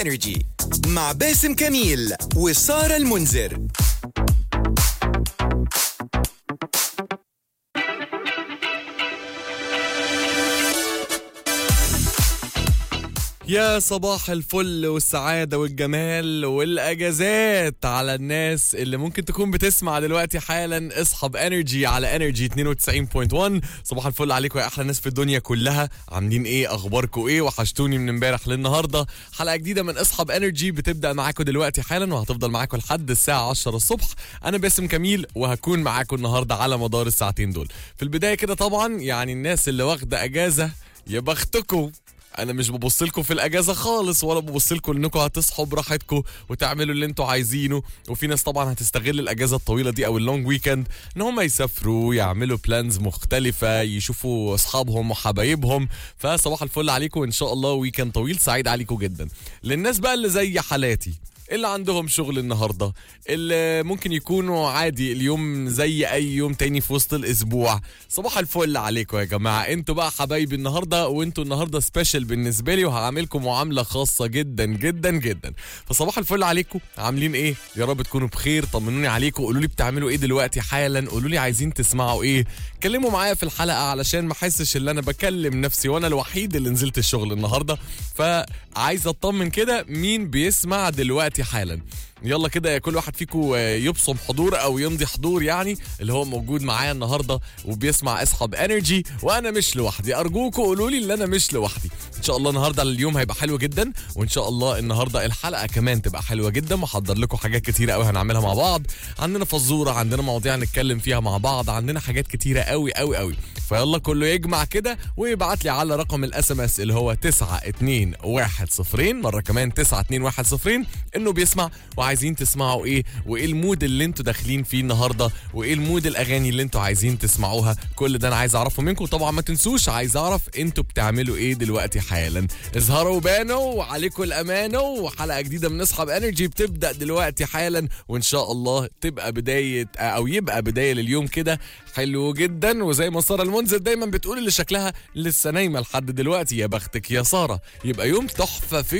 انرجي مع باسم كميل وسارة المنذر يا صباح الفل والسعادة والجمال والأجازات على الناس اللي ممكن تكون بتسمع دلوقتي حالا اصحاب انرجي على انرجي 92.1 صباح الفل عليكم يا أحلى ناس في الدنيا كلها عاملين إيه أخباركم إيه وحشتوني من امبارح للنهاردة حلقة جديدة من اصحاب انرجي بتبدأ معاكم دلوقتي حالا وهتفضل معاكم لحد الساعة 10 الصبح أنا باسم كميل وهكون معاكم النهاردة على مدار الساعتين دول في البداية كده طبعا يعني الناس اللي واخدة أجازة يا بختكم انا مش ببص لكم في الاجازه خالص ولا ببص لكم انكم هتصحوا براحتكم وتعملوا اللي انتوا عايزينه وفي ناس طبعا هتستغل الاجازه الطويله دي او اللونج ويكند ان هم يسافروا يعملوا بلانز مختلفه يشوفوا اصحابهم وحبايبهم فصباح الفل عليكم وان شاء الله ويكند طويل سعيد عليكم جدا للناس بقى اللي زي حالاتي اللي عندهم شغل النهارده اللي ممكن يكونوا عادي اليوم زي اي يوم تاني في وسط الاسبوع صباح الفل عليكم يا جماعه انتوا بقى حبايبي النهارده وانتوا النهارده سبيشال بالنسبه لي وهعملكم معامله خاصه جدا جدا جدا فصباح الفل عليكم عاملين ايه يا رب تكونوا بخير طمنوني عليكم قولوا لي بتعملوا ايه دلوقتي حالا قولوا لي عايزين تسمعوا ايه كلموا معايا في الحلقه علشان ما احسش ان انا بكلم نفسي وانا الوحيد اللي نزلت الشغل النهارده فعايز اطمن كده مين بيسمع دلوقتي حالا يلا كده كل واحد فيكم يبصم حضور او يمضي حضور يعني اللي هو موجود معايا النهارده وبيسمع اصحاب انرجي وانا مش لوحدي ارجوكم قولوا لي ان انا مش لوحدي ان شاء الله النهارده اليوم هيبقى حلو جدا وان شاء الله النهارده الحلقه كمان تبقى حلوه جدا محضر لكم حاجات كتيره قوي هنعملها مع بعض عندنا فزوره عندنا مواضيع نتكلم فيها مع بعض عندنا حاجات كتيره قوي قوي قوي فيلا كله يجمع كده ويبعت لي على رقم الاس ام اس اللي هو 92110 مره كمان 92110 انه بيسمع وعايزين تسمعوا ايه وايه المود اللي انتوا داخلين فيه النهارده وايه المود الاغاني اللي انتوا عايزين تسمعوها كل ده انا عايز اعرفه منكم طبعا ما تنسوش عايز اعرف انتوا بتعملوا ايه دلوقتي حالا اظهروا وبانوا وعليكم الامانه وحلقه جديده من اصحاب انرجي بتبدا دلوقتي حالا وان شاء الله تبقى بدايه او يبقى بدايه لليوم كده حلو جدا وزي ما ساره المنذر دايما بتقول اللي شكلها لسه نايمه لحد دلوقتي يا بختك يا ساره يبقى يوم تحفه في